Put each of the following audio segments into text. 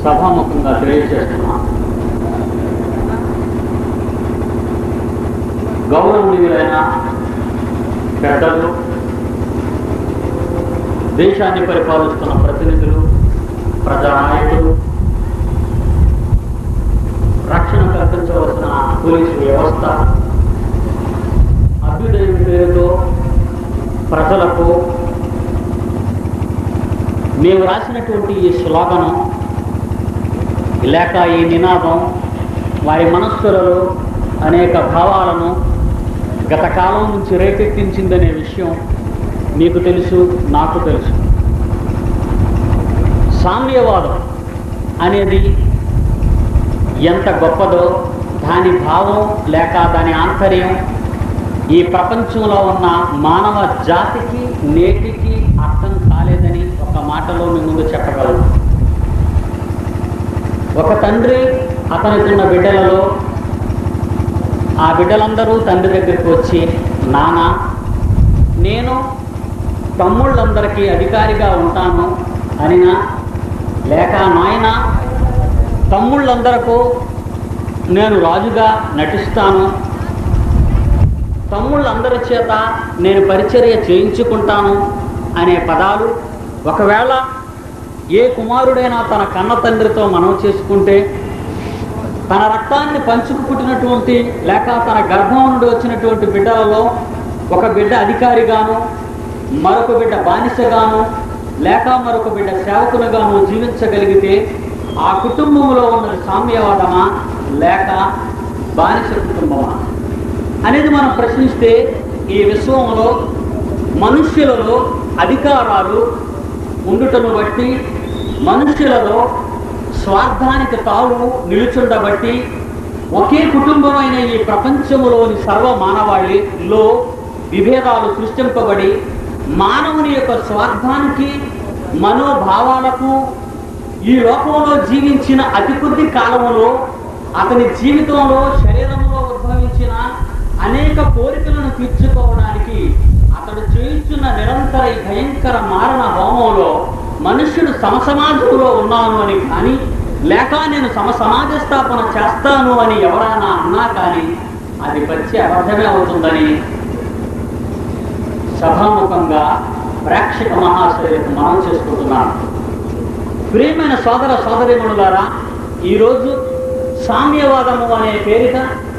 సభాముఖంగా తెలియజేస్తున్నాను గౌరవనీయులైన పెద్దలు దేశాన్ని పరిపాలిస్తున్న ప్రతినిధులు ప్రజానాయకులు రక్షణ కల్పించవలసిన పోలీసు వ్యవస్థ అభ్యుదయం పేరుతో ప్రజలకు మేము రాసినటువంటి ఈ శ్లోగనం లేక ఈ నినాదం వారి మనస్సులలో అనేక భావాలను గత కాలం నుంచి రేకెత్తించిందనే విషయం మీకు తెలుసు నాకు తెలుసు సామ్యవాదం అనేది ఎంత గొప్పదో దాని భావం లేక దాని ఆంతర్యం ఈ ప్రపంచంలో ఉన్న మానవ జాతికి నేటికి అర్థం కాలేదని ఒక మాటలో మీ ముందు చెప్పగలను ఒక తండ్రి అతనికున్న బిడ్డలలో ఆ బిడ్డలందరూ తండ్రి దగ్గరికి వచ్చి నాన్న నేను తమ్ముళ్ళందరికీ అధికారిగా ఉంటాను అనినా లేక నాయన తమ్ముళ్ళందరకు నేను రాజుగా నటిస్తాను తమ్ముళ్ళందరి చేత నేను పరిచర్య చేయించుకుంటాను అనే పదాలు ఒకవేళ ఏ కుమారుడైనా తన కన్న తండ్రితో మనం చేసుకుంటే తన రక్తాన్ని పంచుకు పుట్టినటువంటి లేక తన గర్భం నుండి వచ్చినటువంటి బిడ్డలలో ఒక బిడ్డ అధికారిగాను మరొక బిడ్డ బానిసగాను లేక మరొక బిడ్డ సేవకునిగాను జీవించగలిగితే ఆ కుటుంబంలో ఉన్నది సామ్యవాదమా లేక బానిస కుటుంబమా అనేది మనం ప్రశ్నిస్తే ఈ విశ్వంలో మనుష్యులలో అధికారాలు ఉండుటను బట్టి మనుష్యులలో స్వార్థానికి తావు నిలుచుండబట్టి ఒకే కుటుంబమైన ఈ ప్రపంచములోని సర్వ మానవాళిలో విభేదాలు సృష్టింపబడి మానవుని యొక్క స్వార్థానికి మనోభావాలకు ఈ లోకంలో జీవించిన అతి కొద్ది కాలములో అతని జీవితంలో శరీరంలో ఉద్భవించిన అనేక కోరికలను తీర్చుకోవడానికి అతడు చేయిస్తున్న నిరంతర ఈ భయంకర మారణ హోమంలో మనుష్యుడు సమసమాజంలో ఉన్నాను అని కానీ లేక నేను సమసమాజ స్థాపన చేస్తాను అని ఎవరైనా అన్నా కానీ అది పచ్చి అబద్ధమే అవుతుందని సభాముఖంగా ప్రేక్షక మహాశయులకు మనం చేసుకుంటున్నాను ప్రియమైన సోదర సోదరిమణులారా ఈరోజు సామ్యవాదము అనే పేరిట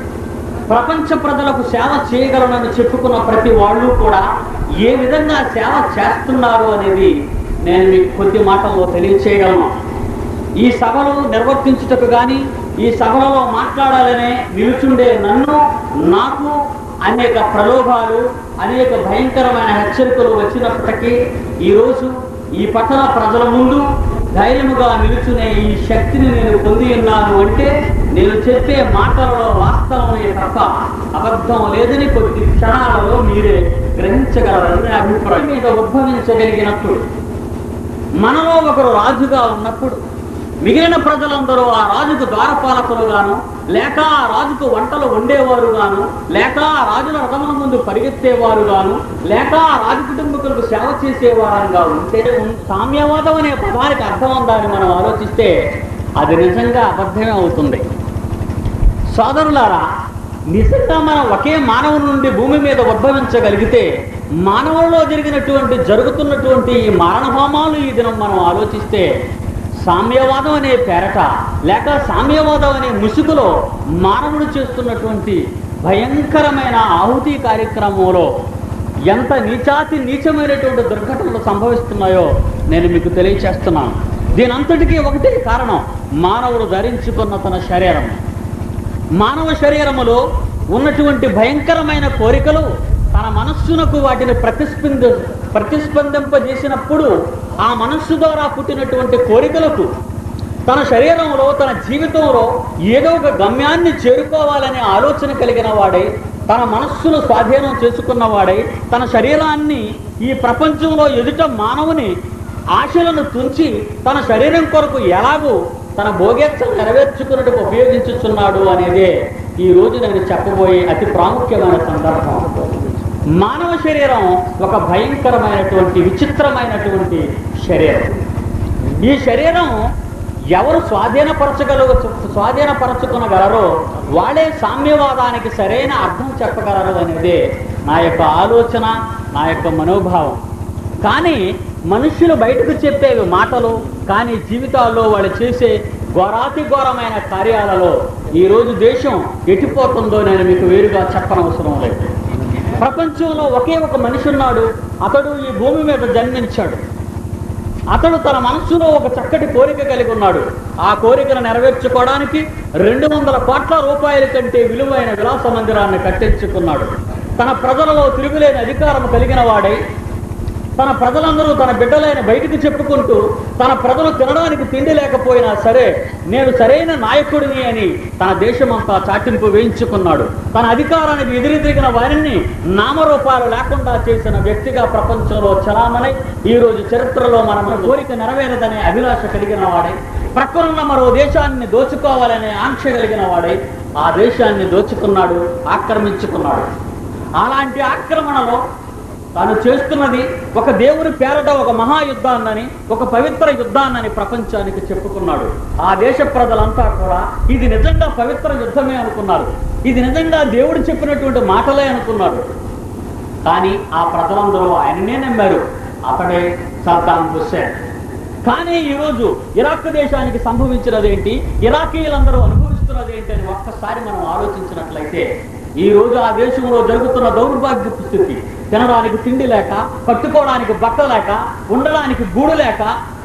ప్రపంచ ప్రజలకు సేవ చేయగలనని చెప్పుకున్న ప్రతి వాళ్ళు కూడా ఏ విధంగా సేవ చేస్తున్నారు అనేది నేను మీకు కొద్ది మాటల్లో తెలియచేయగలను ఈ సభలు నిర్వర్తించుటకు కానీ ఈ సభలలో మాట్లాడాలనే నిలుచుండే నన్ను నాకు అనేక ప్రలోభాలు అనేక భయంకరమైన హెచ్చరికలు వచ్చినప్పటికీ ఈరోజు ఈ పట్టణ ప్రజల ముందు ధైర్యముగా నిలుచునే ఈ శక్తిని నేను పొంది ఉన్నాను అంటే నేను చెప్పే మాటలలో వాస్తవమే తప్ప అబద్ధం లేదని కొద్ది క్షణాలలో మీరే గ్రహించగలరని నా అభిప్రాయం మీద ఉద్భవించగలిగినప్పుడు మనలో ఒకరు రాజుగా ఉన్నప్పుడు మిగిలిన ప్రజలందరూ ఆ రాజుకు ద్వారపాలకులు గాను లేక ఆ రాజుకు వంటలు వండేవారు గాను లేక ఆ రాజుల రథముల ముందు పరిగెత్తేవారు గాను లేక ఆ రాజు కుటుంబకులకు సేవ చేసేవారంగా ఉంటే ఉన్- సామ్యవాదం అనే పదానికి అర్థం ఉందని మనం ఆలోచిస్తే అది నిజంగా అబద్ధమే అవుతుంది సోదరులారా నిజంగా మనం ఒకే మానవుని నుండి భూమి మీద ఉద్భవించగలిగితే మానవుల్లో జరిగినటువంటి జరుగుతున్నటువంటి ఈ మారణహోమాలు ఈ దినం మనం ఆలోచిస్తే సామ్యవాదం అనే పేరట లేక సామ్యవాదం అనే ముసుగులో మానవుడు చేస్తున్నటువంటి భయంకరమైన ఆహుతి కార్యక్రమంలో ఎంత నీచాతి నీచమైనటువంటి దుర్ఘటనలు సంభవిస్తున్నాయో నేను మీకు తెలియచేస్తున్నాను దీనంతటికీ ఒకటే కారణం మానవుడు ధరించుకున్న తన శరీరం మానవ శరీరములో ఉన్నటువంటి భయంకరమైన కోరికలు తన మనస్సునకు వాటిని ప్రతిస్పంద ప్రతిస్పందింపజేసినప్పుడు ఆ మనస్సు ద్వారా పుట్టినటువంటి కోరికలకు తన శరీరంలో తన జీవితంలో ఏదో ఒక గమ్యాన్ని చేరుకోవాలనే ఆలోచన కలిగిన వాడై తన మనస్సును స్వాధీనం చేసుకున్న వాడై తన శరీరాన్ని ఈ ప్రపంచంలో ఎదుట మానవుని ఆశలను తుంచి తన శరీరం కొరకు ఎలాగూ తన భోగేచ్ఛను నెరవేర్చుకున్నట్టుకు ఉపయోగించుచున్నాడు అనేదే ఈ రోజు నేను చెప్పబోయే అతి ప్రాముఖ్యమైన సందర్భం మానవ శరీరం ఒక భయంకరమైనటువంటి విచిత్రమైనటువంటి శరీరం ఈ శరీరం ఎవరు స్వాధీనపరచగల స్వాధీనపరచుకునగలరో వాళ్ళే సామ్యవాదానికి సరైన అర్థం చెప్పగలరు అనేది నా యొక్క ఆలోచన నా యొక్క మనోభావం కానీ మనుషులు బయటకు చెప్పేవి మాటలు కానీ జీవితాల్లో వాళ్ళు చేసే ఘోరాతి ఘోరమైన కార్యాలలో ఈరోజు దేశం ఎట్టిపోతుందో నేను మీకు వేరుగా చెప్పనవసరం లేదు ప్రపంచంలో ఒకే ఒక మనిషి ఉన్నాడు అతడు ఈ భూమి మీద జన్మించాడు అతడు తన మనస్సులో ఒక చక్కటి కోరిక కలిగి ఉన్నాడు ఆ కోరికను నెరవేర్చుకోవడానికి రెండు వందల కోట్ల రూపాయల కంటే విలువైన విలాస మందిరాన్ని కట్టించుకున్నాడు తన ప్రజలలో తిరుగులేని అధికారం కలిగిన వాడై తన ప్రజలందరూ తన బిడ్డలైన బయటికి చెప్పుకుంటూ తన ప్రజలు తినడానికి తిండి లేకపోయినా సరే నేను సరైన నాయకుడిని అని తన దేశమంతా చాటింపు వేయించుకున్నాడు తన అధికారానికి ఎదురు తిరిగిన వారిని నామరూపాలు లేకుండా చేసిన వ్యక్తిగా ప్రపంచంలో చలామణై ఈ రోజు చరిత్రలో మనం కోరిక నెరవేరదనే అభిలాష కలిగిన వాడై ప్రక్కనున్న మరో దేశాన్ని దోచుకోవాలనే ఆంక్ష కలిగిన వాడై ఆ దేశాన్ని దోచుకున్నాడు ఆక్రమించుకున్నాడు అలాంటి ఆక్రమణలో తాను చేస్తున్నది ఒక దేవుని పేరట ఒక మహాయుద్ధాన్నని ఒక పవిత్ర యుద్ధాన్నని ప్రపంచానికి చెప్పుకున్నాడు ఆ దేశ ప్రజలంతా కూడా ఇది నిజంగా పవిత్ర యుద్ధమే అనుకున్నారు ఇది నిజంగా దేవుడు చెప్పినటువంటి మాటలే అనుకున్నారు కానీ ఆ ప్రజలందరూ ఆయననే నమ్మారు అతడే సద్దాం హుస్సేన్ కానీ ఈరోజు ఇరాక్ దేశానికి సంభవించినదేంటి ఇరాకీలందరూ అనుభవిస్తున్నదేంటి అని ఒక్కసారి మనం ఆలోచించినట్లయితే ఈ రోజు ఆ దేశంలో జరుగుతున్న దౌర్భాగ్యపు స్థితి తినడానికి తిండి లేక కట్టుకోవడానికి బట్ట లేక ఉండడానికి గూడు లేక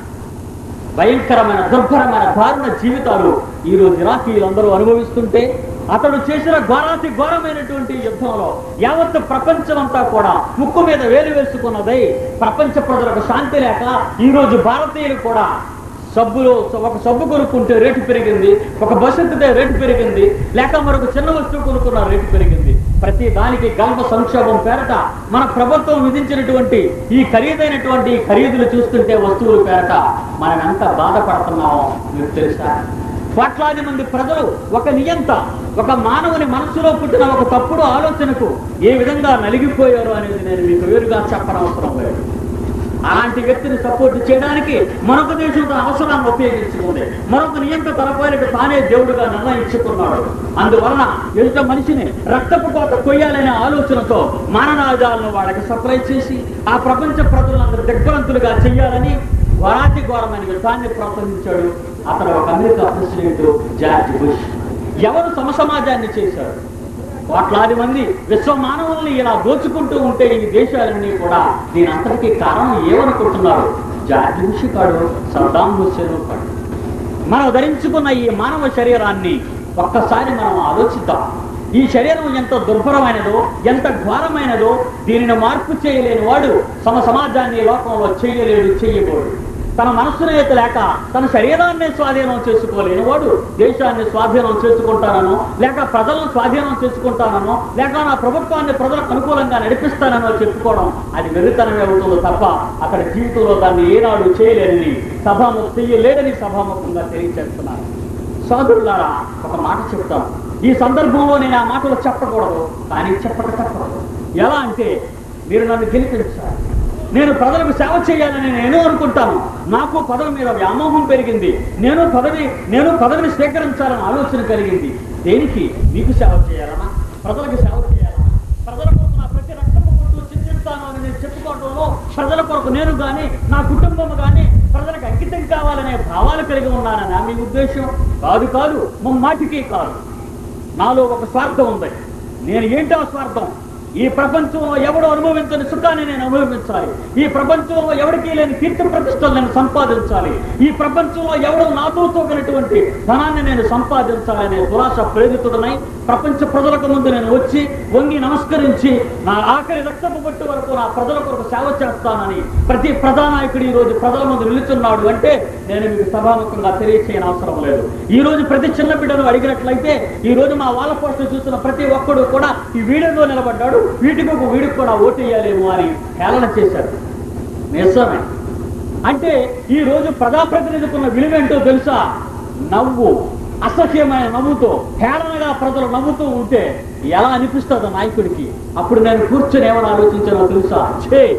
భయంకరమైన దుర్భరమైన దారుణ జీవితాలు ఈ రోజు ఇరాకీలందరూ అనుభవిస్తుంటే అతడు చేసిన ఘోరాతి ఘోరమైనటువంటి యుద్ధంలో యావత్ ప్రపంచం అంతా కూడా ముక్కు మీద వేలు వేసుకున్నదై ప్రపంచ ప్రజలకు శాంతి లేక ఈ రోజు భారతీయులు కూడా సబ్బులో ఒక సబ్బు కొనుక్కుంటే రేటు పెరిగింది ఒక బస్సు ఎక్కితే రేటు పెరిగింది లేక మరొక చిన్న వస్తువు కొనుక్కున్న రేటు పెరిగింది ప్రతి దానికి గల్ప సంక్షోభం పేరట మన ప్రభుత్వం విధించినటువంటి ఈ ఖరీదైనటువంటి ఈ ఖరీదులు చూస్తుంటే వస్తువుల పేరట మనం ఎంత బాధపడుతున్నామో మీకు తెలుసా కోట్లాది మంది ప్రజలు ఒక నియంత ఒక మానవుని మనసులో పుట్టిన ఒక తప్పుడు ఆలోచనకు ఏ విధంగా నలిగిపోయారు అనేది నేను మీకు వేరుగా చెప్పనవసరం లేదు అలాంటి వ్యక్తిని సపోర్ట్ చేయడానికి మరొక దేశం తన అవసరాన్ని ఉపయోగించుకుంది మరొక నియంత్ర తన పైనకు తానే దేవుడుగా నిర్ణయించుకున్నాడు అందువలన ఎదుట మనిషిని రక్తపు కోత కొయ్యాలనే ఆలోచనతో మాననాయుధాలను వాళ్ళకి సప్లై చేసి ఆ ప్రపంచ ప్రజలందరూ దిగ్భ్రాంతులుగా చెయ్యాలని వరాటి ఘోరమైన యుద్ధాన్ని ప్రోత్సహించాడు అతను ఒక అమెరికా ప్రెసిడెంట్ జార్జ్ బుష్ ఎవరు సమసమాజాన్ని చేశారు కోట్లాది మంది విశ్వ మానవుల్ని ఇలా దోచుకుంటూ ఉంటే ఈ దేశాలన్నీ కూడా దీని అంతటికీ కారణం ఏమనుకుంటున్నారు జార్జ్ బుష్ కాడు సద్దాం హుస్సేన్ కాడు మనం ధరించుకున్న ఈ మానవ శరీరాన్ని ఒక్కసారి మనం ఆలోచిద్దాం ఈ శరీరం ఎంత దుర్భరమైనదో ఎంత ఘోరమైనదో దీనిని మార్పు చేయలేని వాడు తమ సమాజాన్ని లోకంలో చేయలేడు చేయకూడదు తన మనస్సును లేక తన శరీరాన్ని స్వాధీనం చేసుకోలేని వాడు దేశాన్ని స్వాధీనం చేసుకుంటానో లేక ప్రజలను స్వాధీనం చేసుకుంటానో లేక నా ప్రభుత్వాన్ని ప్రజలకు అనుకూలంగా నడిపిస్తానో చెప్పుకోవడం అది వెర్రితనమే అవుతుందో తప్ప అతడి జీవితంలో దాన్ని ఏనాడు చేయలేదని సభాముఖం చేయలేదని సభాముఖంగా తెలియజేస్తున్నాను సోదరులారా ఒక మాట చెప్తాను ఈ సందర్భంలో నేను ఆ మాటలు చెప్పకూడదు కానీ చెప్పక తప్పదు ఎలా అంటే మీరు నన్ను గెలిపించాలి నేను ప్రజలకు సేవ చేయాలని నేను అనుకుంటాను నాకు పదవి మీద వ్యామోహం పెరిగింది నేను పదవి నేను పదవిని స్వీకరించాలని ఆలోచన కలిగింది దేనికి మీకు సేవ చేయాలనా ప్రజలకు సేవ చేయాలనా ప్రజల కొరకు నా ప్రతి రక్తపు కొట్టు చింతిస్తాను అని నేను చెప్పుకోవడంలో ప్రజల కొరకు నేను కానీ నా కుటుంబం కానీ ప్రజలకు అంకితం కావాలనే భావాలు కలిగి ఉన్నానని మీ ఉద్దేశం కాదు కాదు ముమ్మాటికి కాదు నాలో ఒక స్వార్థం ఉంది నేను ఏంటో స్వార్థం ఈ ప్రపంచంలో ఎవడు అనుభవించని సుఖాన్ని నేను అనుభవించాలి ఈ ప్రపంచంలో ఎవరికి లేని కీర్తి ప్రతిష్టలు నేను సంపాదించాలి ఈ ప్రపంచంలో ఎవడు నాతో తోగినటువంటి ధనాన్ని నేను సంపాదించాలనే దురాశ ప్రేరితుడనై ప్రపంచ ప్రజలకు ముందు నేను వచ్చి వంగి నమస్కరించి నా ఆఖరి రక్తపు పట్టు వరకు నా ప్రజల కొరకు సేవ చేస్తానని ప్రతి ప్రధానాయకుడు ఈ రోజు ప్రజల ముందు నిలుచున్నాడు అంటే నేను మీకు సభాముఖంగా తెలియచేయని అవసరం లేదు ఈ రోజు ప్రతి చిన్న బిడ్డను అడిగినట్లయితే ఈ రోజు మా వాళ్ళ పోస్టర్ చూస్తున్న ప్రతి ఒక్కడు కూడా ఈ వీడియోలో నిలబడ్డాడు వీటికి ఒక వీడికి కూడా ఓటు వేయాలేమో అని హేళన చేశారు నిజమే అంటే ఈ రోజు ప్రజాప్రతినిధికి ఉన్న విలువేంటో తెలుసా నవ్వు అసహ్యమైన నవ్వుతో హేళనగా ప్రజలు నవ్వుతూ ఉంటే ఎలా అనిపిస్తుందో నాయకుడికి అప్పుడు నేను కూర్చొని ఏమని ఆలోచించానో తెలుసా ఛే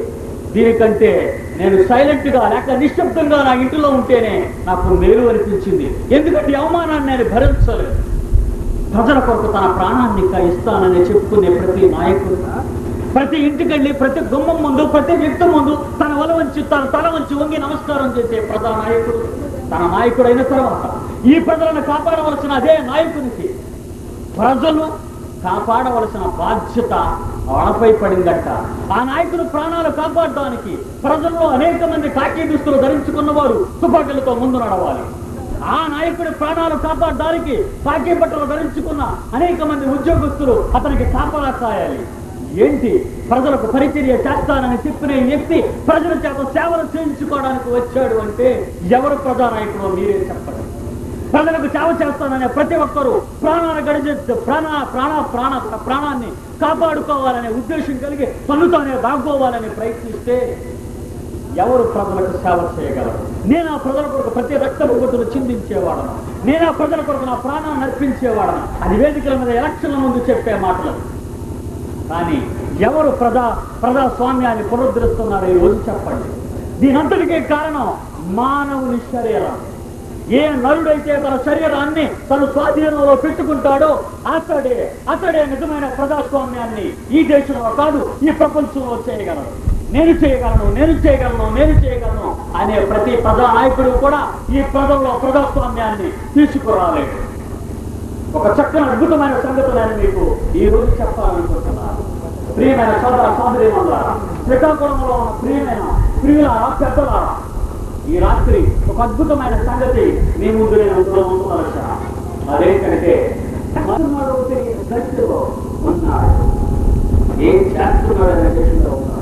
దీనికంటే నేను సైలెంట్ గా లేక నిశ్శబ్దంగా నా ఇంటిలో ఉంటేనే నాకు మేలు అనిపించింది ఎందుకంటే ఈ అవమానాన్ని నేను భరించలేదు ప్రజల కొరకు తన ప్రాణాన్ని ఇక ఇస్తానని చెప్పుకునే ప్రతి నాయకుడు ప్రతి ఇంటికెళ్ళి ప్రతి గుమ్మం ముందు ప్రతి వ్యక్తి ముందు తన వల వంచి తన తల వంచి వంగి నమస్కారం చేసే ప్రజా నాయకుడు తన నాయకుడైన తర్వాత ఈ ప్రజలను కాపాడవలసిన అదే నాయకునికి ప్రజలు కాపాడవలసిన బాధ్యత వాళ్ళపై పడిందట ఆ నాయకుడు ప్రాణాలు కాపాడడానికి ప్రజల్లో అనేక మంది కాకి దుస్తులు ధరించుకున్న వారు తుపాకీలతో ముందు నడవాలి ఆ నాయకుడి ప్రాణాలు కాపాడడానికి కాకి బట్టలు ధరించుకున్న అనేక మంది ఉద్యోగస్తులు అతనికి కాపలా కాయాలి ఏంటి ప్రజలకు పరిచర్య చేస్తానని చెప్పిన ఈ వ్యక్తి ప్రజల చేత సేవలు చేయించుకోవడానికి వచ్చాడు అంటే ఎవరు ప్రజానాయకుడు మీరే చెప్పండి ప్రజలకు సేవ చేస్తాననే ప్రతి ఒక్కరూ ప్రాణాన్ని గడిచే ప్రాణ ప్రాణ ప్రాణ ప్రాణాన్ని కాపాడుకోవాలనే ఉద్దేశం కలిగి తనుతోనే దాక్కోవాలని ప్రయత్నిస్తే ఎవరు ప్రజలకు సేవ చేయగలరు నేను ఆ ప్రజల కొరకు ప్రతి రక్త బొట్టును చిందించేవాడను నేను ఆ ప్రజల కొరకు నా ప్రాణాన్ని అర్పించేవాడను అది వేదికల మీద ఎలక్షన్ల ముందు చెప్పే మాటలు కానీ ఎవరు ప్రజా ప్రజాస్వామ్యాన్ని పునరుద్ధరిస్తున్నారు ఈ రోజు చెప్పండి దీనంతటికీ కారణం మానవుని శరీరం ఏ నరుడైతే తన శరీరాన్ని తన స్వాధీనంలో పెట్టుకుంటాడో అతడే అతడే నిజమైన ప్రజాస్వామ్యాన్ని ఈ దేశంలో కాదు ఈ ప్రపంచంలో చేయగలడు నేను చేయగలను నేను చేయగలను నేను చేయగలను అనే ప్రతి ప్రజా నాయకుడు కూడా ఈ ప్రజల్లో ప్రజాస్వామ్యాన్ని తీసుకురాలేడు ఒక చక్కని అద్భుతమైన సంగతి నేను మీకు ఈ రోజు చెప్పాలనుకుంటున్నాను ప్రియమైన సోదర సోదరి శ్రీకాకుళంలో ఉన్న ప్రియమైన ప్రియుల పెద్దలారా ఈ రాత్రి ఒక అద్భుతమైన సంగతి మీ ముందు నేను ఉంచవలసిన అదేంటంటే మరునాడు తిరిగి దశలో ఉన్నాడు ఏం చేస్తున్నాడు అనే దశలో ఉన్నాడు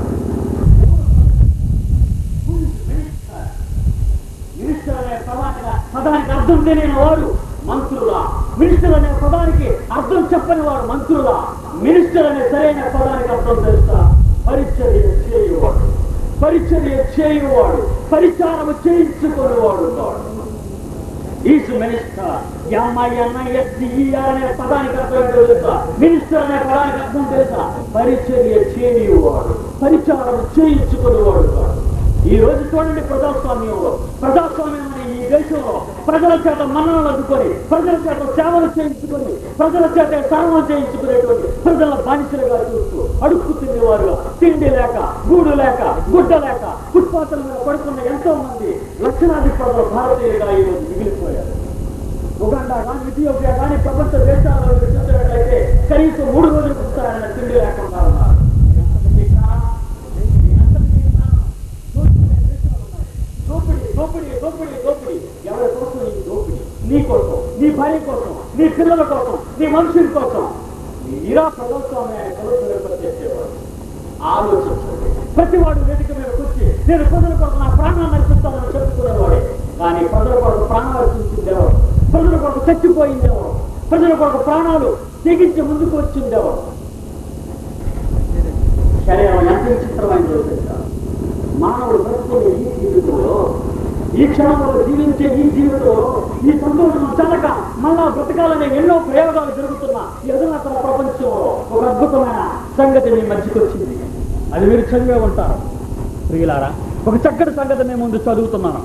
మినిస్టర్ అనే పదానికి పదానికి అర్థం తెలియని వాడు మంత్రులా మినిస్టర్ అనే పదానికి అర్థం చెప్పని వాడు మంత్రులా మినిస్టర్ అనే సరైన పదానికి అర్థం తెలుసా పరిచర్య చేయువాడు పరిచర్య చేయువాడు పరిచారం చేయించుకునేవాడు వాడు ఈస్ మినిస్టర్ ఎంఐఎన్ఐఎస్డిఈఆర్ అనే పదానికి అర్థం ఏంటో తెలుసా మినిస్టర్ అనే పదానికి అర్థం తెలుసా పరిచర్య చేయవాడు పరిచారం చేయించుకునేవాడు వాడు ఈ రోజు చూడండి ప్రజాస్వామ్యంలో ప్రజాస్వామ్యం అనే ఈ దేశంలో ప్రజల చేత మన్ననలు అందుకొని ప్రజల చేత సేవలు చేయించుకొని ప్రజల చేత సర్వం చేయించుకునేటువంటి ప్రజల బానిసలుగా చూస్తూ అడుక్కు తినేవారుగా తిండి లేక గూడు లేక గుడ్డ లేక ఫుట్పాత్ల మీద పడుతున్న ఎంతో మంది లక్షలాది ప్రజలు భారతీయులుగా ఈ రోజు మిగిలిపోయారు ఉగాండా కానీ ఇథియోపియా కానీ ప్రపంచ దేశాలలో చూసినట్లయితే కనీసం మూడు రోజులకు ఒకసారి తిండి లేకుండా ఉన్నారు ఎంతమంది కారణం? ఎంతమంది కారణం? దోపిడీ దోపిడీ దోపిడీ దోపిడీ ఎవరి కోసం ఈ దోపిడీ నీ కోసం నీ భార్య కోసం నీ పిల్లల కోసం నీ మనుషుల కోసం మీరా ప్రజాస్వామ్యాన్ని చేసేవాడు ఆలోచించండి ప్రతి వాడు వేదిక మీద కూర్చి నేను ప్రజల కొరకు నా ప్రాణాన్ని అర్పిస్తానని చెప్పుకునేవాడే కానీ ప్రజల కొరకు ప్రాణాలు అర్పించింది ఎవరు ప్రజల కొరకు చచ్చిపోయింది ఎవరు ప్రజల కొరకు ప్రాణాలు తెగించి ముందుకు వచ్చింది ఎవరు శరీరం ఎంత విచిత్రమైనదో తెలుసా మానవుడు బ్రతుకునే ఈ జీవితంలో ఈ క్షణంలో జీవించే ఈ జీవితంలో ఈ సంతోషం చాలక మళ్ళా బ్రతకాలనే ఎన్నో ప్రయోగాలు జరుగుతున్న ఈ అధునాతన ప్రపంచంలో ఒక అద్భుతమైన సంగతి మీ మధ్యకి వచ్చింది అది మీరు చదివే ఉంటారు ప్రియులారా ఒక చక్కటి సంగతి మేము ముందు చదువుతున్నాను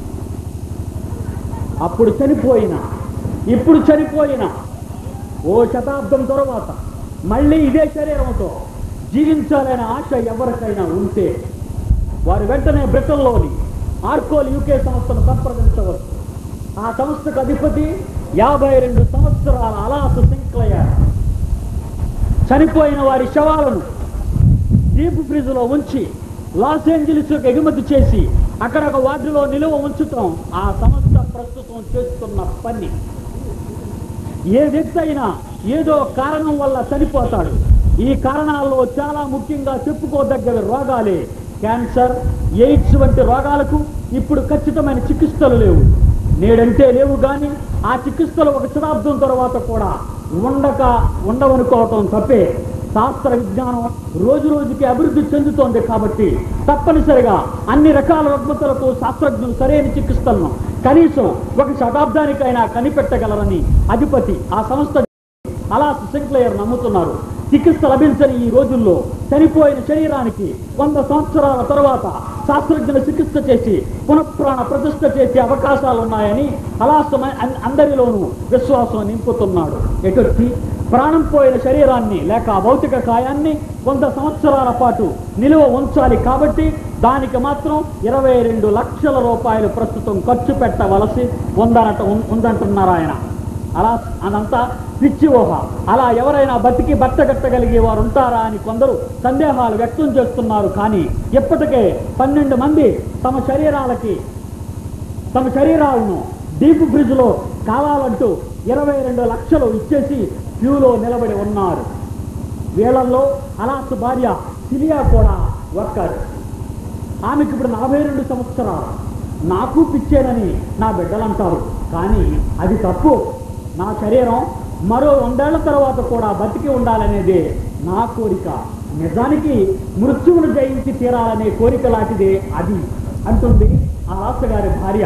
అప్పుడు చనిపోయిన ఇప్పుడు చనిపోయిన ఓ శతాబ్దం తరువాత మళ్ళీ ఇదే శరీరంతో జీవించాలనే ఆశ ఎవరికైనా ఉంటే వారు వెంటనే బ్రిటన్లోని ఆర్కోల్ యూకే సంస్థను సంప్రదించవచ్చు ఆ సంస్థకు అధిపతి యాభై రెండు సంవత్సరాల అలాసు సింక్లయ్యారు చనిపోయిన వారి శవాలను డీప్ ఫ్రిజ్ లో ఉంచి లాస్ ఏంజలీస్ ఎగుమతి చేసి అక్కడ ఒక వార్డులో నిలువ ఉంచటం ఆ సంస్థ ప్రస్తుతం చేస్తున్న పని ఏ వ్యక్తి అయినా ఏదో కారణం వల్ల చనిపోతాడు ఈ కారణాల్లో చాలా ముఖ్యంగా చెప్పుకోదగ్గ రోగాలే క్యాన్సర్ ఎయిడ్స్ వంటి రోగాలకు ఇప్పుడు ఖచ్చితమైన చికిత్సలు లేవు నేడంటే లేవు కానీ ఆ చికిత్సలు ఒక శతాబ్దం తర్వాత కూడా ఉండక ఉండవనుకోవటం తప్పే శాస్త్ర విజ్ఞానం రోజు రోజుకి అభివృద్ధి చెందుతోంది కాబట్టి తప్పనిసరిగా అన్ని రకాల రుగ్మతలకు శాస్త్రజ్ఞులు సరైన చికిత్సలను కనీసం ఒక శతాబ్దానికైనా కనిపెట్టగలరని అధిపతి ఆ సంస్థ అలా సింక్లయర్ నమ్ముతున్నారు చికిత్స లభించని ఈ రోజుల్లో చనిపోయిన శరీరానికి వంద సంవత్సరాల తర్వాత శాస్త్రజ్ఞులు చికిత్స చేసి పునఃప్రాణ ప్రతిష్ఠ చేసే అవకాశాలు ఉన్నాయని అలాసమ అందరిలోనూ విశ్వాసం నింపుతున్నాడు ఎటొచ్చి ప్రాణం పోయిన శరీరాన్ని లేక భౌతిక కాయాన్ని వంద సంవత్సరాల పాటు నిలువ ఉంచాలి కాబట్టి దానికి మాత్రం ఇరవై రెండు లక్షల రూపాయలు ప్రస్తుతం ఖర్చు పెట్టవలసి ఉందనట ఉందంటున్నారు ఆయన అలా అదంతా పిచ్చి ఊహ అలా ఎవరైనా బతికి బట్టగట్టగలిగే వారు ఉంటారా అని కొందరు సందేహాలు వ్యక్తం చేస్తున్నారు కానీ ఇప్పటికే పన్నెండు మంది తమ శరీరాలకి తమ శరీరాలను డీప్ ఫ్రిడ్జ్ లో కావాలంటూ ఇరవై రెండు లక్షలు ఇచ్చేసి క్యూలో నిలబడి ఉన్నారు వీళ్ళల్లో అలాస్ భార్య సిలియా కూడా ఒక్కరు ఆమెకి ఇప్పుడు నలభై రెండు సంవత్సరాలు నాకు పిచ్చేనని నా బిడ్డలంటారు కానీ అది తప్పు నా శరీరం మరో వందేళ్ల తర్వాత కూడా బతికి ఉండాలనేదే నా కోరిక నిజానికి మృత్యువును జయించి తీరాలనే కోరిక లాంటిదే అది అంటుంది ఆ రాష్ట్ర గారి భార్య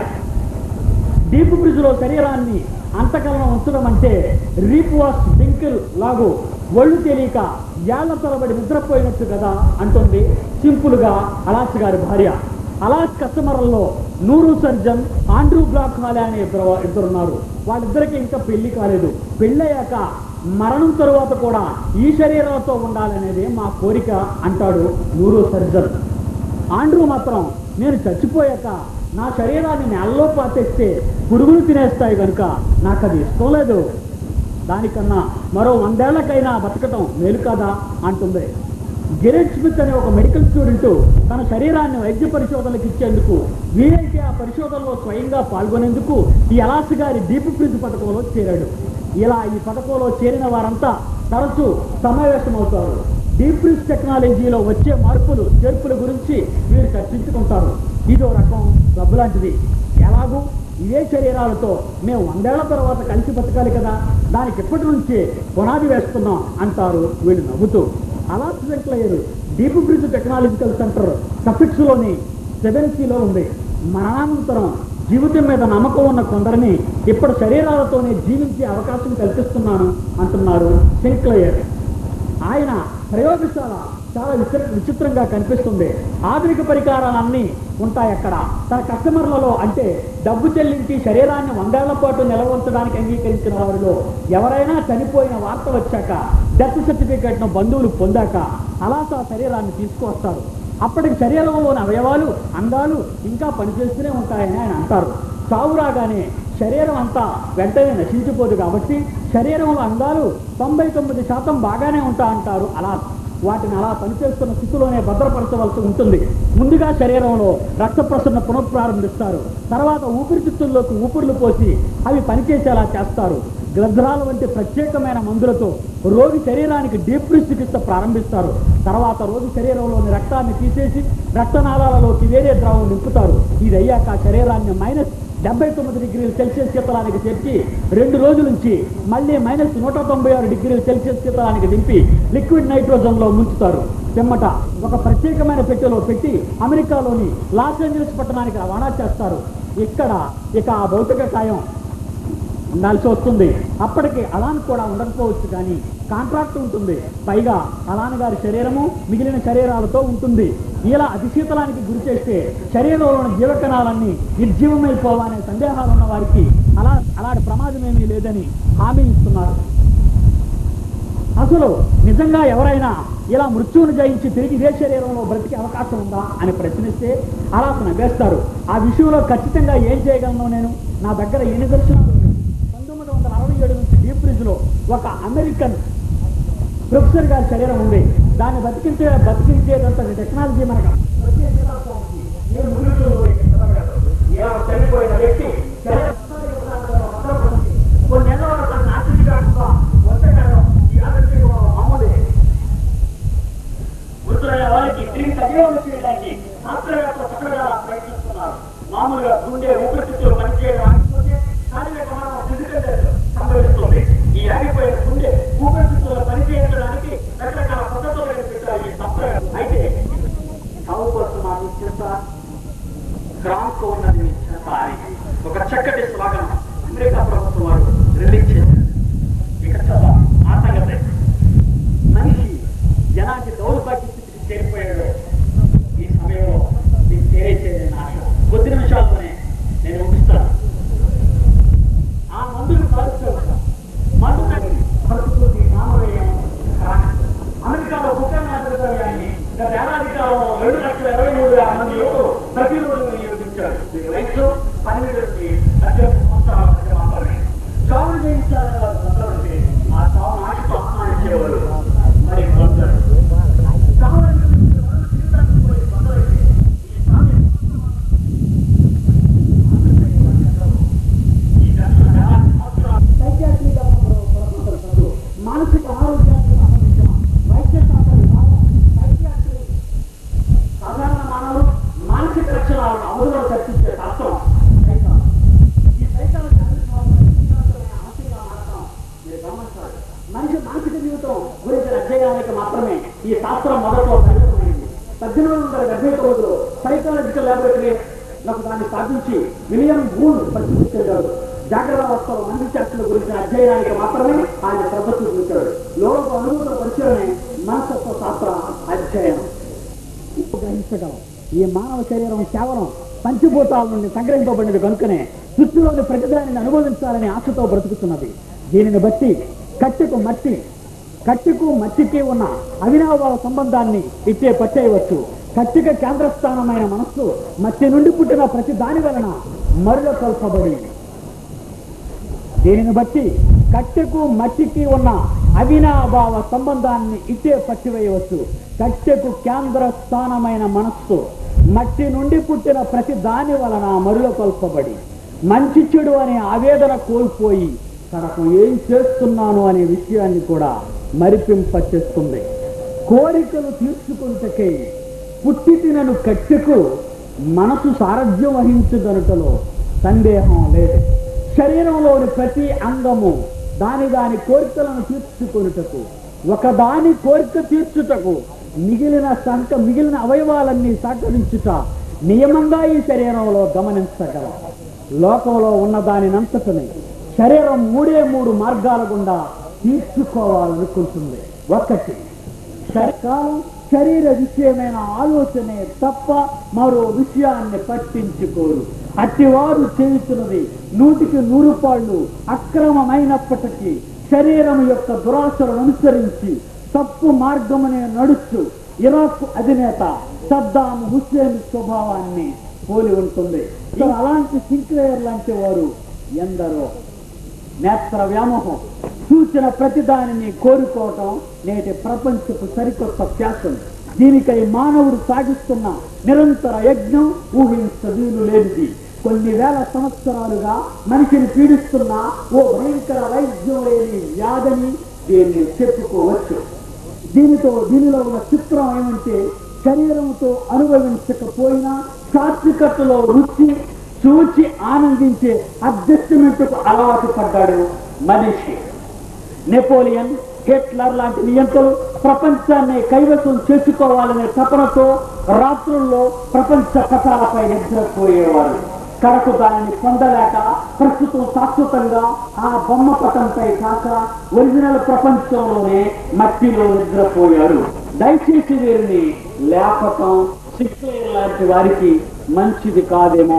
డీప్ బ్రిడ్జ్ లో శరీరాన్ని అంతకాలం ఉంచడం అంటే రీప్ వాష్ డింకిల్ లాగు ఒళ్ళు తెలియక ఏళ్ల తరబడి నిద్రపోయినట్టు కదా అంటుంది సింపుల్ గా అలాస్ గారి భార్య అలాస్ కస్టమర్లలో నూరు సర్జన్ ఆండ్రూ బ్లాక్ హాలే అనే ఇద్దరు ఇద్దరున్నారు వాళ్ళిద్దరికి ఇంకా పెళ్లి కాలేదు పెళ్ళయ్యాక మరణం తరువాత కూడా ఈ శరీరాలతో ఉండాలనేది మా కోరిక అంటాడు నూరు సర్జన్ ఆండ్రూ మాత్రం నేను చచ్చిపోయాక నా శరీరాన్ని నెలలో పాతేస్తే పురుగులు తినేస్తాయి కనుక నాకు అది ఇష్టం లేదు దానికన్నా మరో వందేళ్లకైనా బతకటం మేలు కాదా అంటుంది గిరెట్ స్మిత్ అనే ఒక మెడికల్ స్టూడెంట్ తన శరీరాన్ని వైద్య పరిశోధనలకు ఇచ్చేందుకు వీలైతే ఆ పరిశోధనలో స్వయంగా పాల్గొనేందుకు ఈ అలాస్ గారి డీప్ ఫ్రిజ్ పథకంలో చేరాడు ఇలా ఈ పథకంలో చేరిన వారంతా తరచూ సమావేశమవుతారు డీప్ ఫ్రిజ్ టెక్నాలజీలో వచ్చే మార్పులు చేర్పుల గురించి వీరు చర్చించుకుంటారు ఇదో రకం క్లబ్ లాంటిది ఎలాగూ ఇవే శరీరాలతో మేము వందేళ్ల తర్వాత కలిసి బతకాలి కదా దానికి ఇప్పటి నుంచే పునాది వేస్తున్నాం అంటారు వీళ్ళు నవ్వుతూ అలా సెంట్లయ్యారు డీప్ బ్రిడ్జ్ టెక్నాలజికల్ సెంటర్ సఫిక్స్లోని సెవెన్ సిలో ఉంది మరణానంతరం జీవితం మీద నమ్మకం ఉన్న కొందరిని ఇప్పుడు శరీరాలతోనే జీవించే అవకాశం కల్పిస్తున్నాను అంటున్నారు సింక్లయర్ ఆయన ప్రయోగశాల చాలా విచిత్ర విచిత్రంగా కనిపిస్తుంది ఆధునిక పరికరాలన్నీ ఉంటాయి అక్కడ తన కస్టమర్లలో అంటే డబ్బు చెల్లించి శరీరాన్ని వందేళ్ల పాటు నిలవంచడానికి అంగీకరించిన వారిలో ఎవరైనా చనిపోయిన వార్త వచ్చాక డెత్ సర్టిఫికేట్ను బంధువులు పొందాక అలాసా శరీరాన్ని తీసుకువస్తారు అప్పటికి శరీరంలోని అవయవాలు అంగాలు ఇంకా పనిచేస్తూనే ఉంటాయని ఆయన అంటారు చావు రాగానే శరీరం అంతా వెంటనే నశించిపోదు కాబట్టి శరీరంలో అంగాలు తొంభై తొమ్మిది శాతం బాగానే ఉంటా అంటారు అలా వాటిని అలా పనిచేస్తున్న స్థితిలోనే భద్రపరచవలసి ఉంటుంది ముందుగా శరీరంలో రక్త ప్రసరణ పునఃప్రారంభిస్తారు తర్వాత ఊపిరితిత్తుల్లోకి ఊపిర్లు పోసి అవి పనిచేసేలా చేస్తారు గ్రద్రాల వంటి ప్రత్యేకమైన మందులతో రోగి శరీరానికి డీప్ ఫ్రీజ్ చికిత్స ప్రారంభిస్తారు తర్వాత రోగి శరీరంలోని రక్తాన్ని తీసేసి రక్తనాళాలలోకి వేరే ద్రవం నింపుతారు ఇది అయ్యాక శరీరాన్ని మైనస్ డెబ్బై తొమ్మిది డిగ్రీల సెల్సియస్ శీతలానికి చేర్చి రెండు రోజుల నుంచి మళ్ళీ మైనస్ నూట తొంభై ఆరు డిగ్రీల సెల్సియస్ శీతలానికి దింపి లిక్విడ్ నైట్రోజన్లో ముంచుతారు పిమ్మట ఒక ప్రత్యేకమైన పెట్టెలో పెట్టి అమెరికాలోని లాస్ ఏంజల్స్ పట్టణానికి రవాణా చేస్తారు ఇక్కడ ఇక ఆ భౌతిక కాయం ఉండాల్సి వస్తుంది అప్పటికి అలాన్ కూడా ఉండకపోవచ్చు కానీ కాంట్రాక్ట్ ఉంటుంది పైగా అలాన్ గారి శరీరము మిగిలిన శరీరాలతో ఉంటుంది ఇలా అతిశీతలానికి గురి చేస్తే శరీరంలోని జీవకణాలన్నీ నిర్జీవమైపోవాలనే సందేహాలు ఉన్న వారికి అలా అలాంటి ప్రమాదం ఏమీ లేదని హామీ ఇస్తున్నారు అసలు నిజంగా ఎవరైనా ఇలా మృత్యువును జయించి తిరిగి ఇదే శరీరంలో బ్రతికే అవకాశం ఉందా అని ప్రశ్నిస్తే అలా నవ్వేస్తారు ఆ విషయంలో ఖచ్చితంగా ఏం చేయగలను నేను నా దగ్గర ఏ నిదర్శనాలు ఉన్నాయి? పంతొమ్మిది వందల అరవై ఏడు నుంచి డీప్ ఫ్రిడ్జ్ లో ఒక అమెరికన్ ప్రొఫెసర్ గారి శరీరం ఉంది దాన్ని బతికించే బతికించేదంత టెక్నాలజీ మనకు ఏ ముగింపులో ఇలా చనిపోయిన వ్యక్తి శరీరం కొన్ని నెలల వరకు అతను ఆసక్తి కాకుండా వచ్చేయడం ఈ ఆసక్తి మామూలే మృతులైన వారికి తిరిగి సజీవం చేయడానికి శాస్త్రవేత్త చక్కగా ప్రయత్నిస్తున్నారు మామూలుగా గుండె ఊపిరితిత్తులు పనిచేయడం ఆగిపోతే శారీరక మరణం ఫిజికల్ డెత్ సంభవిస్తుంది ఈ ఆగిపోయిన గుండె ఊపిరితిత్తులు పనిచేయించడానికి రకరకాల పద్ధతులను పెట్టాలి ఈ సాఫ్ట్వేర్ అయితే చావు కోసం మాకు చేస్తా క్రాంక్ ఉన్నది చేత అని ఒక చక్కటి స్లోగన్ అమెరికా ప్రభుత్వం వారు రిలీజ్ చేశారు ఇక చాలా చేయడానికి మాత్రమే ఈ శాస్త్రం మొదట్లో పరిమితమైంది పద్దెనిమిది వందల డెబ్బై తొమ్మిదిలో సైకాలజికల్ ల్యాబొరేటరీ నాకు దాన్ని స్థాపించి విలియం బూన్ పరిశీలించాడు జాగ్రత్త అవస్థలో మనిషి చర్చల గురించిన అధ్యయనానికి మాత్రమే ఆయన శ్రద్ధ చూపించాడు లోక అనుభూతుల పరిశీలనే మనస్తత్వ శాస్త్ర అధ్యయనం గ్రహించగలం ఈ మానవ శరీరం కేవలం పంచభూతాల నుండి సంగ్రహింపబడినది కనుకనే సృష్టిలోని ప్రతిదానిని అనుభవించాలని ఆశతో బ్రతుకుతున్నది దీనిని బట్టి కట్టెకు మట్టి కట్టెకు మట్టికి ఉన్న అవినాభావ సంబంధాన్ని ఇట్టే పట్టేయవచ్చు కట్టిక కేంద్రస్థానమైన మనస్సు మట్టి నుండి పుట్టిన ప్రతి దాని వలన మరుల కల్పబడి దీనిని బట్టి కట్టెకు మట్టికి ఉన్న అవినాభావ సంబంధాన్ని ఇట్టే పట్టివేయవచ్చు కట్టెకు కేంద్ర స్థానమైన మనస్సు మట్టి నుండి పుట్టిన ప్రతి దాని వలన మరుల కొల్పబడి మంచి చెడు అనే ఆవేదన కోల్పోయి తనకు ఏం చేస్తున్నాను అనే విషయాన్ని కూడా మరిపింపచేస్తుంది కోరికలు తీర్చుకుంటకే పుట్టి తినను కట్టెకు మనసు సారథ్యం వహించుదనుటలో సందేహం లేదు శరీరంలోని ప్రతి అంగము దాని దాని కోరికలను తీర్చుకొనుటకు ఒకదాని కోరిక తీర్చుటకు మిగిలిన సంక మిగిలిన అవయవాలన్నీ సహకరించుట నియమంగా ఈ శరీరంలో గమనించగలం లోకంలో ఉన్న దానినంతటిని శరీరం మూడే మూడు మార్గాల గుండా తీర్చుకోవాలనుకుంటుంది ఒకటి సర్కారం శరీర విషయమైన ఆలోచనే తప్ప మరో విషయాన్ని పట్టించుకోరు అట్టివారు చేయుతున్నది నూటికి నూరు పాళ్ళు అక్రమమైనప్పటికీ శరీరం యొక్క దురాశలను అనుసరించి తప్పు మార్గమునే నడుచు ఇరాక్ అధినేత సద్దాం హుస్సేన్ స్వభావాన్ని పోలి ఉంటుంది ఇక అలాంటి సింక్లేయర్ లాంటి వారు ఎందరో నేత్ర వ్యామోహం సూచన ప్రతి దానిని కోరుకోవటం నేటి ప్రపంచపు సరికొత్త ఫ్యాషన్ దీనికై మానవుడు సాగిస్తున్న నిరంతర యజ్ఞం ఊహించదీలు లేనిది కొన్ని వేల సంవత్సరాలుగా మనిషిని పీడిస్తున్న ఓ భయంకర వైద్యం లేని వ్యాధిని దీన్ని చెప్పుకోవచ్చు దీనితో దీనిలో ఉన్న చిత్రం ఏమంటే శరీరంతో అనుభవించకపోయినా సాత్వికతలో రుచి చూచి ఆనందించే అడ్జస్ట్మెంట్కు అలవాటు పడ్డాడు మనిషి నెపోలియన్ హిట్లర్ లాంటి నియంతలు ప్రపంచాన్ని కైవసం చేసుకోవాలనే తపనతో రాత్రుల్లో ప్రపంచ పటాలపై నిద్రపోయేవారు కడకు దానిని పొందలేక ప్రస్తుతం శాశ్వతంగా ఆ బొమ్మ పటంపై కాక ఒరిజినల్ ప్రపంచంలోనే మట్టిలో నిద్రపోయారు దయచేసి వీరిని లేపటం సిక్లేర్ లాంటి వారికి మంచిది కాదేమో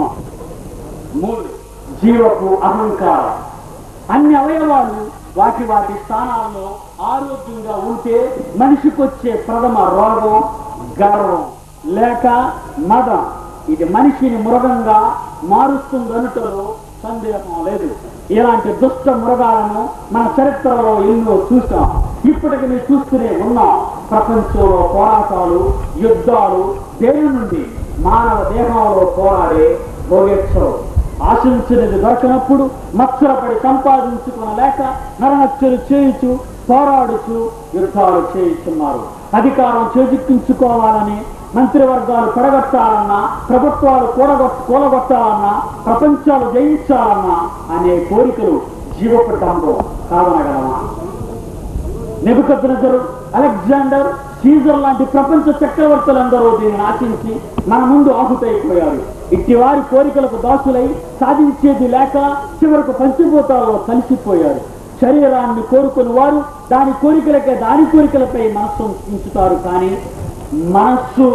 మూడు జీవపు అహంకారం అన్ని అవయవాలు వాటి వాటి స్థానాల్లో ఆరోగ్యంగా ఉంటే మనిషికొచ్చే ప్రథమ రోగం గర్వం లేక మదం ఇది మనిషిని మృగంగా మారుస్తుందనుటలో సందేహం లేదు ఇలాంటి దుష్ట మృగాలను మన చరిత్రలో ఎన్నో చూసాం ఇప్పటికి మీరు చూస్తూనే ఉన్నాం ప్రపంచంలో పోరాటాలు యుద్ధాలు దేని నుండి మానవ దేహంలో పోరాడే భోగేశ్వరు ఆశించినది దొరకనప్పుడు మత్సరపడి సంపాదించుకునలేక నరహత్యలు చేయుచు పోరాడుచు యుద్ధాలు చేయిస్తున్నారు అధికారం చేజిక్కించుకోవాలని మంత్రివర్గాలు పడగొట్టాలన్నా ప్రభుత్వాలు కూడగొట్ కూలగొట్టాలన్నా ప్రపంచాలు జయించాలన్నా అనే కోరికలు జీవపడ్డంలో కాదనగలమా నెబుకద్నెజరు అలెగ్జాండర్ సీజర్ లాంటి ప్రపంచ చక్రవర్తులందరూ దీనిని ఆశించి మన ముందు ఆహుతైపోయారు ఇట్టి వారి కోరికలకు దాసులై సాధించేది లేక చివరకు పంచభూతాల్లో కలిసిపోయారు శరీరాన్ని కోరుకుని వారు దాని కోరికలకే దాని కోరికలపై మనస్సు ఉంచుతారు కానీ మనస్సు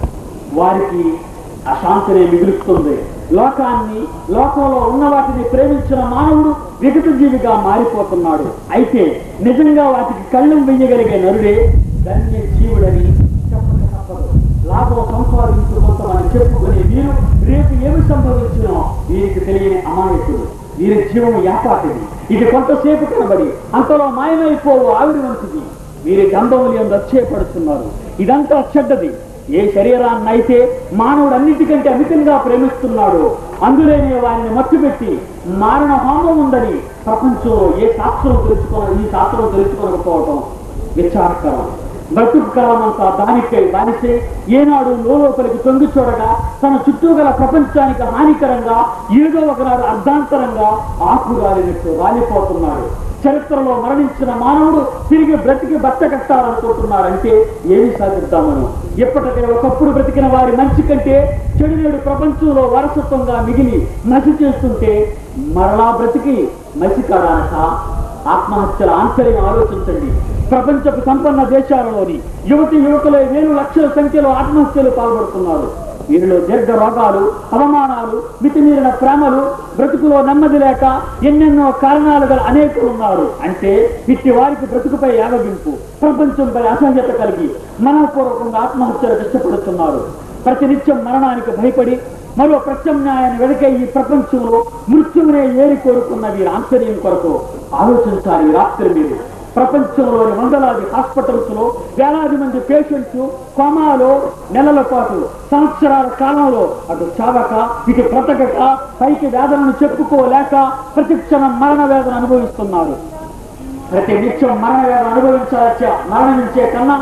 వారికి అశాంతిని మిగులుస్తుంది లోకాన్ని లోకంలో ఉన్న వాటిని ప్రేమించిన మానవుడు వికట జీవిగా మారిపోతున్నాడు అయితే నిజంగా వాటికి కళ్ళం వెయ్యగలిగే నరుడే ధన్య జీవుడని చెప్పక తప్పదు లాభం సంపాదించుకుంటామని చెప్పుకునే వీరు రేపు ఏమి సంభవించినో వీరికి తెలియని అమాయకుడు వీరి జీవం యాపాటిది ఇది కొంతసేపు కనబడి అంతలో మాయమైపోవు ఆవిరి వంటిది వీరి గంధములు ఎందు అక్షయపడుతున్నారు ఇదంతా చెడ్డది ఏ శరీరాన్ని అయితే మానవుడు అన్నిటికంటే అమితంగా ప్రేమిస్తున్నాడు అందులోనే వారిని మట్టుపెట్టి మారణ హోమం ఉందని ప్రపంచంలో ఏ శాస్త్రం తెలుసుకో ఈ శాస్త్రం తెలుసుకోకపోవటం విచారకరం బ్రతుకు కాలమంతా దానికై బానిసే ఏనాడు లోపలికి తొంగి చూడగా తన చుట్టూ గల ప్రపంచానికి హానికరంగా ఏదో ఒకనాడు అర్ధాంతరంగా ఆకురాలినట్టు రాలిపోతున్నాడు చరిత్రలో మరణించిన మానవుడు తిరిగి బ్రతికి బట్ట కట్టాలనుకుంటున్నారంటే ఏమి సాధిద్దామను ఎప్పటికే ఒకప్పుడు బ్రతికిన వారి మంచి కంటే చెడు నేడు ప్రపంచంలో వారసత్వంగా మిగిలి మసి చేస్తుంటే మరలా బ్రతికి మసి కాడానక ఆత్మహత్యల ఆంతర్యం ఆలోచించండి ప్రపంచపు సంపన్న దేశాలలోని యువతి యువకులే వేలు లక్షల సంఖ్యలో ఆత్మహత్యలు పాల్పడుతున్నారు వీరిలో దీర్ఘ రోగాలు అవమానాలు మితిమీరిన ప్రేమలు బ్రతుకులో నెమ్మది లేక ఎన్నెన్నో కారణాలు గల అనేకులు ఉన్నారు అంటే ఇట్టి వారికి బ్రతుకుపై యాగగింపు ప్రపంచంపై అసహ్యత కలిగి మనపూర్వకంగా ఆత్మహత్యలకు ఇష్టపడుతున్నారు ప్రతినిత్యం మరణానికి భయపడి మరో ప్రత్యామ్నాయాన్ని వెనకే ఈ ప్రపంచంలో మృత్యువునే ఏరి కోరుకున్న వీరి ఆశ్చర్యం కొరకు ఆలోచించాలి ఈ రాత్రి మీరు ప్రపంచంలోని వందలాది హాస్పిటల్స్ లో వేలాది మంది పేషెంట్స్ కోమాలో నెలల పాటు సంవత్సరాల కాలంలో అటు చావక ఇటు బ్రతకక పైకి వేదనను చెప్పుకోలేక ప్రతి క్షణం మరణ వేదన అనుభవిస్తున్నారు ప్రతి నిత్యం మరణ వేదన అనుభవించాల్సి మరణించే కన్నా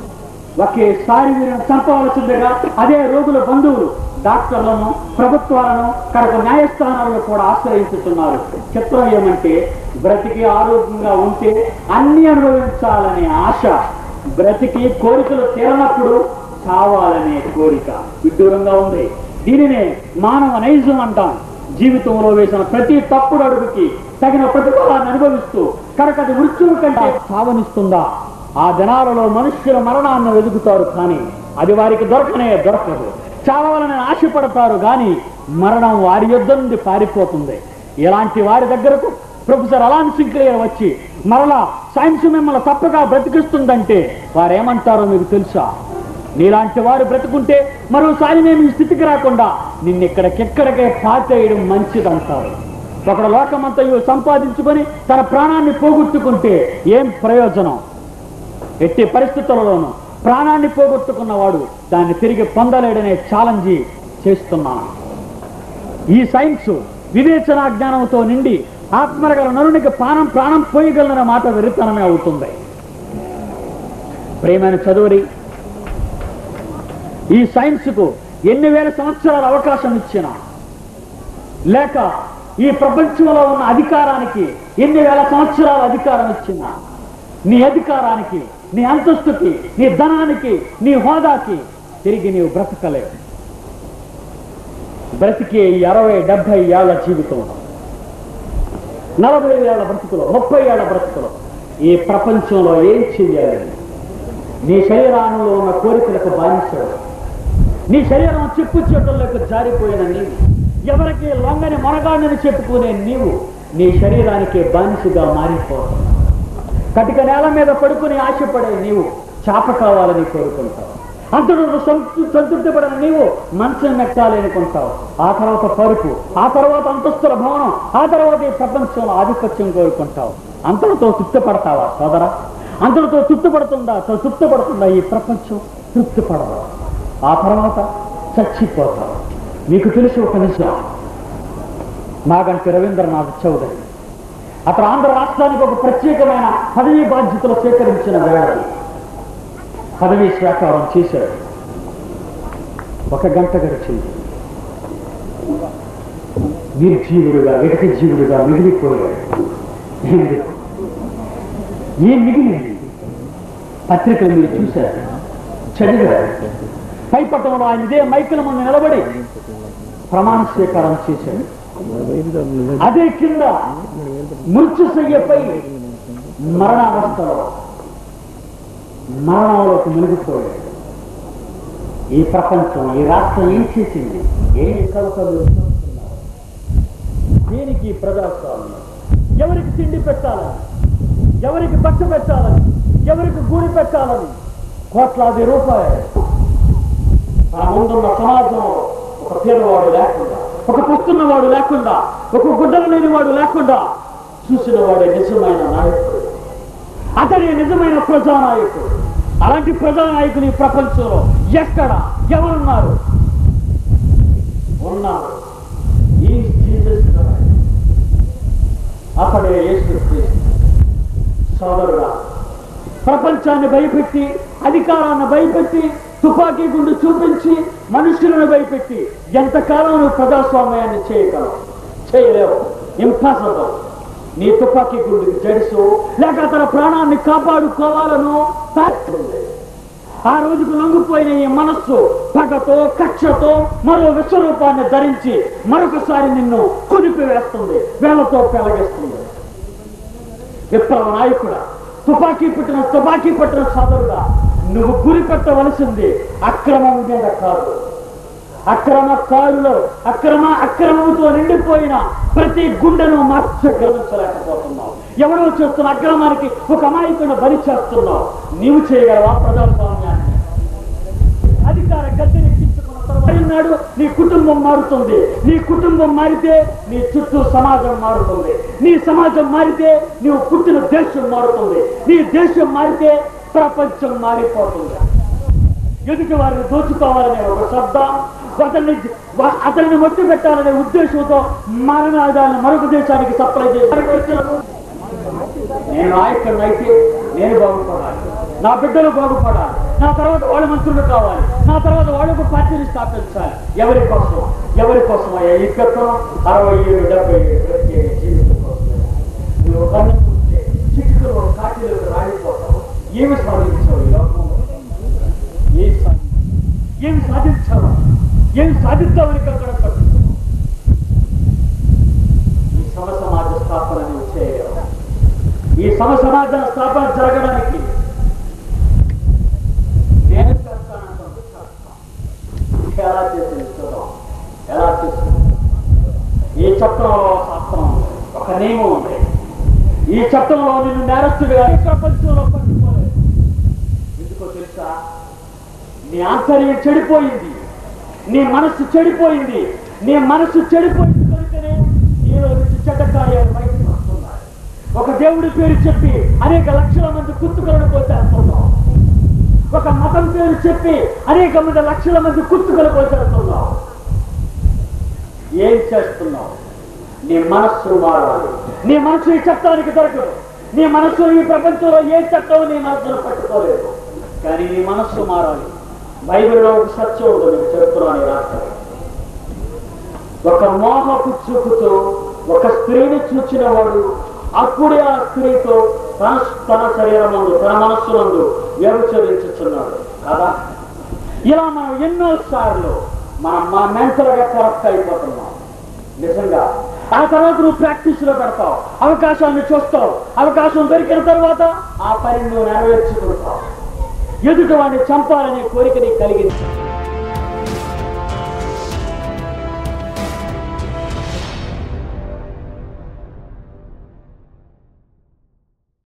ఒకేసారి వీరిని చంపవలసిందిగా అదే రోగుల బంధువులు డాక్టర్లను ప్రభుత్వాలను కడక న్యాయస్థానాలను కూడా ఆశ్రయించుతున్నారు చిత్రం ఏమంటే బ్రతికి ఆరోగ్యంగా ఉంటే అన్ని అనుభవించాలనే ఆశ బ్రతికి కోరికలు తీరనప్పుడు చావాలనే కోరిక విడ్డూరంగా ఉంది దీనినే మానవ నైజం అంటాం జీవితంలో వేసిన ప్రతి తప్పుడు అడుగుకి తగిన ప్రతిఫలాన్ని అనుభవిస్తూ కడకటి మృత్యువు కంటే సావనిస్తుందా ఆ జనాలలో మనుష్యుల మరణాన్ని వెతుకుతారు కానీ అది వారికి దొరకనే దొరకదు చావాలని ఆశపడతారు కానీ మరణం వారి యుద్ధ నుండి పారిపోతుంది ఇలాంటి వారి దగ్గరకు ప్రొఫెసర్ అలాన్ సింక్లేయర్ వచ్చి మరలా సైన్స్ మిమ్మల్ని తప్పగా బ్రతికిస్తుందంటే వారేమంటారో మీకు తెలుసా నీలాంటి వారు బ్రతుకుంటే మరోసారి నేను ఈ స్థితికి రాకుండా నిన్నెక్కడికెక్కడికే పాతేయడం మంచిదంటారు ఒకడు లోకమంతయు సంపాదించుకొని తన ప్రాణాన్ని పోగొట్టుకుంటే ఏం ప్రయోజనం ఎట్టి పరిస్థితులలోనూ ప్రాణాన్ని పోగొట్టుకున్నవాడు దాన్ని తిరిగి పొందలేడనే ఛాలెంజ్ చేస్తున్నాను ఈ సైన్స్ వివేచనా జ్ఞానంతో నిండి ఆత్మరగల నరునికి ప్రాణం ప్రాణం పోయగలన మాట వెరితనమే అవుతుంది ప్రేమైన చదువురి ఈ సైన్స్ కు ఎన్ని వేల సంవత్సరాల అవకాశం ఇచ్చినా లేక ఈ ప్రపంచంలో ఉన్న అధికారానికి ఎన్ని వేల సంవత్సరాల అధికారం ఇచ్చినా నీ అధికారానికి నీ అంతస్తుకి నీ ధనానికి నీ హోదాకి తిరిగి నీవు బ్రతకలేవు బ్రతికే ఈ అరవై డెబ్బై ఏళ్ల జీవితంలో నలభై ఏళ్ల బ్రతుకులో ముప్పై ఏళ్ల బ్రతుకులో ఈ ప్రపంచంలో ఏం చెయ్యాలి నీ శరీరాలలో ఉన్న కోరికలకు బానిసడు నీ శరీరం చెప్పు చేతుల్లోకి జారిపోయిన నీవు ఎవరికి లొంగని మొనగాడిని చెప్పుకునే నీవు నీ శరీరానికి బానిసగా మారిపోతావు కటిక నేల మీద పడుకుని ఆశపడే నీవు చాప కావాలని కోరుకుంటావు అంతడు సంతృప్తి పడిన నీవు మంచం నెక్కాలి అనుకుంటావు ఆ తర్వాత పరుపు ఆ తర్వాత అంతస్తుల భవనం ఆ తర్వాత ఈ ప్రపంచంలో ఆధిపత్యం కోరుకుంటావు అంతటితో తృప్తి పడతావా సోదరా అంతటితో తృప్తి పడుతుందా తృప్తి పడుతుందా ఈ ప్రపంచం తృప్తి పడదు ఆ తర్వాత చచ్చిపోతావు మీకు తెలిసి ఒక నిజం నాగంటి రవీంద్రనాథ్ చౌదరి అతను ఆంధ్ర రాష్ట్రానికి ఒక ప్రత్యేకమైన పదవీ బాధ్యతలు స్వీకరించిన వేళ పదవీ స్వీకారం చేశాడు ఒక గంట గడిచింది నిర్జీవుడుగా వెగటి జీవుడుగా మిగిలిపోయాడు ఎందుకు? ఏం మిగిలింది పత్రికలు మీరు చూశారు చదివారు పైపట్టంలో ఆయన ఇదే మైకుల ముందు నిలబడి ప్రమాణ స్వీకారం చేశాడు అదే కింద మృత్యుశయ్యపై మరణావస్థలో మరణంలోకి మునిగిపోయాడు ఈ ప్రపంచం ఈ రాష్ట్రం ఏం చేసింది ఏం కలకలు దేనికి ఈ ప్రజాస్వామ్యం ఎవరికి తిండి పెట్టాలని ఎవరికి బట్ట పెట్టాలని ఎవరికి గూడి పెట్టాలని కోట్లాది రూపాయలు ఆ ముందున్న సమాజంలో ఒక పేదవాడు లేకుండా ఒక పుస్తున్నవాడు లేకుండా ఒక గుడ్డలు లేనివాడు లేకుండా చూసిన వాడే నిజమైన నాయకుడు అతడే నిజమైన ప్రజానాయకుడు అలాంటి ప్రజానాయకులు ఈ ప్రపంచంలో ఎక్కడ ఎవరున్నారు ఉన్నారు ఈ జీసస్ క్రైస్ట్. అతడే యేసు క్రీస్తు సోదరుడా ప్రపంచాన్ని భయపెట్టి అధికారాన్ని భయపెట్టి తుపాకీ గుండు చూపించి మనుషులను భయపెట్టి ఎంతకాలం నువ్వు ప్రజాస్వామ్యాన్ని చేయగలవు చేయలేవు ఇంపాసిబుల్ నీ తుపాకీ గుండుకి జడిసు లేక తన ప్రాణాన్ని కాపాడుకోవాలనో తాస్తుంది ఆ రోజుకు లొంగిపోయిన ఈ మనస్సు పగతో కక్షతో మరో విశ్వరూపాన్ని ధరించి మరొకసారి నిన్ను కుదిపి వేస్తుంది వేలతో పెలగిస్తుంది విప్లవ నాయకుడా తుపాకీ పుట్టిన తుపాకీ పట్టిన సోదరుడా నువ్వు గురి పెట్టవలసింది అక్రమం మీద కాదు అక్రమ కారులో అక్రమ అక్రమంతో నిండిపోయిన ప్రతి గుండెను మార్చగలించలేకపోతున్నావు ఎవరో చేస్తున్న అక్రమానికి ఒక అమాయకుడు బలి చేస్తున్నావు నీవు చేయగలవా ప్రజాస్వామ్యాన్ని అధికార గద్దెనెక్కించుకున్న తర్వాత నాడు నీ కుటుంబం మారుతుంది నీ కుటుంబం మారితే నీ చుట్టూ సమాజం మారుతుంది నీ సమాజం మారితే నీవు పుట్టిన దేశం మారుతుంది నీ దేశం మారితే ప్రపంచం మారిపోతుంది ఎదుటి వారిని దోచుకోవాలనే ఒక శబ్దం అతన్ని వా- అతన్ని మొట్టి పెట్టాలనే ఉద్దేశంతో మరణాదాన్ని మరొక దేశానికి సప్లై చేసి నేను నాయకుడినైతే నేను బాగుపడాలి నా బిడ్డలు బాగుపడాలి నా తర్వాత వాళ్ళ మంత్రులు కావాలి నా తర్వాత వాళ్ళకు పార్టీని స్థాపించాలి ఎవరి కోసం ఎవరి కోసం అయ్యా ఈ క్రితం అరవై ఏడు డెబ్బై ఏడు ప్రత్యేక జీవితం కోసం నువ్వు కన్ను చూస్తే చిటికలో కాటిలో రాడిపోతావు ఏమి సాధించావు ఈ లోకంలో ఏమి సాధించావు ఏమి సాధించావు ఏమి సాధిద్దామని కంకణం కట్టుకున్నావు ఈ సమ సమాజ స్థాపన నువ్వు చేయగలవు ఈ సమ సమాజ స్థాపన జరగడానికి నేను చేస్తానంటే చేస్తాను ఎలా చేసింది చూద్దాం ఎలా చేసింది ఈ చట్టంలో శాస్త్రం ఉంది ఒక నియమం ఉంది ఈ చట్టంలో నిన్ను నేరస్తుడిగా ఈ ప్రపంచంలో పట్టుకోలేదు ఎందుకో తెలుసా నీ ఆంతర్యం చెడిపోయింది నీ మనస్సు చెడిపోయింది నీ మనస్సు చెడిపోయింది కనుకనే నీలో నుంచి చెడ్డ కార్యాలు బయటకు వస్తున్నాయి ఒక దేవుడి పేరు చెప్పి అనేక లక్షల మంది కుత్తుకలను పోతేస్తున్నావు ఒక మతం పేరు చెప్పి అనేక మంది లక్షల మంది కుత్తుకలు పోతేస్తున్నావు ఏం చేస్తున్నావు నీ మనస్సు మారాలి నీ మనస్సు ఈ చట్టానికి దొరకదు నీ మనస్సు ఈ ప్రపంచంలో ఏ చట్టం నీ మనస్సును పట్టుకోలేదు కానీ నీ మనస్సు మారాలి బైబిల్లో ఒక సత్యం ఉంది మీకు చెప్తున్నాను రాష్ట్రం ఒక మోహపు చూపుతో ఒక స్త్రీని చూచిన వాడు అప్పుడే ఆ స్త్రీతో తన తన శరీరమందు తన మనస్సునందు వ్యవచరించుతున్నాడు కదా ఇలా మనం ఎన్నో సార్లు మనం మా మెంటల్గా కరెక్ట్ అయిపోతున్నాం నిజంగా ఆ తర్వాత నువ్వు ప్రాక్టీస్ లో పెడతావు అవకాశాన్ని చూస్తావు అవకాశం దొరికిన తర్వాత ఆ పని నువ్వు నెరవేర్చుకుంటావు ఎదుటి వాడిని చంపాలనే కోరిక నీకు కలిగింది